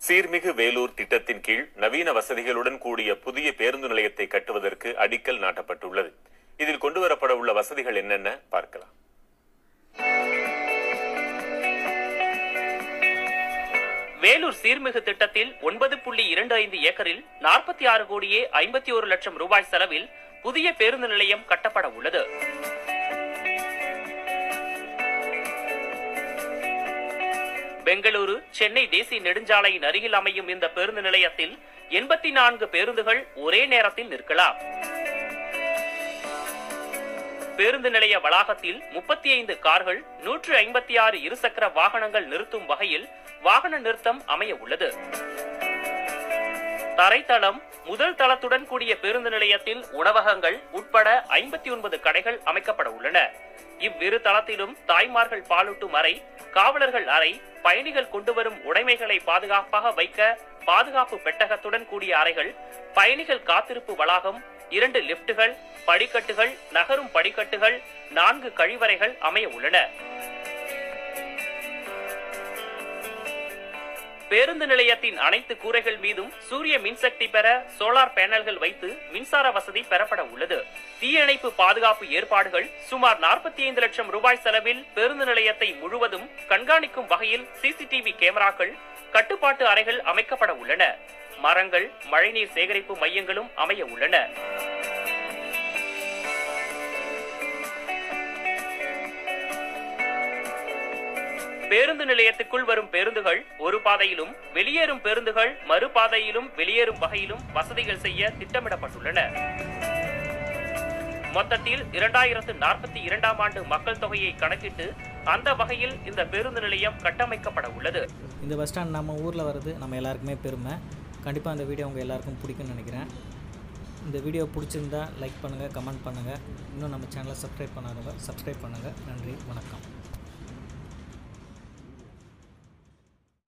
சீர்மிகு வேலூர் திட்டத்தின் கீழ் நவீன வசதிகளுடன் கூடிய புதிய பேருந்து நிலையத்தை கட்டுவதற்கு அடிக்கல் நாட்டப்பட்டுள்ளது இதில் கொண்டுவரப்பட உள்ள வசதிகள் என்னென்ன பார்க்கலாம் வேலூர் சீர்மிகு திட்டத்தில் ஒன்பது புள்ளி இரண்டு ஐந்து ஏக்கரில் நாற்பத்தி ஆறு கோடியே ஐம்பத்தி ஒரு லட்சம் ரூபாய் செலவில் புதிய பேருந்து நிலையம் கட்டப்பட உள்ளது பெங்களூரு சென்னை தேசிய நெடுஞ்சாலையின் அருகில் அமையும் இந்த பேருந்து நிலையத்தில் எண்பத்தி நான்கு பேருந்துகள் ஒரே நேரத்தில் நிற்கலாம் பேருந்து நிலைய வளாகத்தில் முப்பத்தி ஐந்து கார்கள் நூற்று ஐம்பத்தி ஆறு இருசக்கர வாகனங்கள் நிறுத்தும் வகையில் வாகன நிறுத்தம் அமைய உள்ளது தரைத்தளம் முதல் தளத்துடன் கூடிய பேருந்து நிலையத்தில் உணவகங்கள் உட்பட ஐம்பத்தி ஒன்பது கடைகள் அமைக்கப்பட உள்ளன இவ்விரு தளத்திலும் தாய்மார்கள் பாலூட்டும் அறை காவலர்கள் அறை பயணிகள் கொண்டு வரும் உடைமைகளை பாதுகாப்பாக வைக்க பாதுகாப்பு பெட்டகத்துடன் கூடிய அறைகள் பயணிகள் காத்திருப்பு வளாகம் இரண்டு லிப்டுகள் படிக்கட்டுகள் நகரும் படிக்கட்டுகள் நான்கு கழிவறைகள் அமைய உள்ளன பேருந்து நிலையத்தின் அனைத்து கூரைகள் மீதும் சூரிய மின்சக்தி பெற சோலார் பேனல்கள் வைத்து மின்சார வசதி பெறப்பட உள்ளது தீயணைப்பு பாதுகாப்பு ஏற்பாடுகள் சுமார் நாற்பத்தி ஐந்து லட்சம் ரூபாய் செலவில் பேருந்து நிலையத்தை முழுவதும் கண்காணிக்கும் வகையில் சிசிடிவி கேமராக்கள் கட்டுப்பாட்டு அறைகள் அமைக்கப்பட உள்ளன மரங்கள் மழைநீர் சேகரிப்பு மையங்களும் அமைய உள்ளன பேருந்து நிலையத்துக்குள் வரும் பேருந்துகள் ஒரு பாதையிலும் வெளியேறும் பேருந்துகள் மறுபாதையிலும் வெளியேறும் வகையிலும் வசதிகள் செய்ய திட்டமிடப்பட்டுள்ளன மொத்தத்தில் இரண்டாயிரத்து நாற்பத்தி இரண்டாம் ஆண்டு மக்கள் தொகையை கணக்கிட்டு அந்த வகையில் இந்த பேருந்து நிலையம் கட்டமைக்கப்பட உள்ளது இந்த பஸ் ஸ்டாண்ட் நம்ம ஊரில் வர்றது நம்ம எல்லாருக்குமே பெருமை கண்டிப்பாக இந்த வீடியோ உங்கள் எல்லாருக்கும் பிடிக்கும்னு நினைக்கிறேன் இந்த வீடியோ பிடிச்சிருந்தா லைக் பண்ணுங்கள் கமெண்ட் பண்ணுங்கள் இன்னும் நம்ம சேனலை சப்ஸ்கிரைப் பண்ணாதவங்க சப்ஸ்கிரைப் பண்ணுங்கள் நன்றி வணக்கம்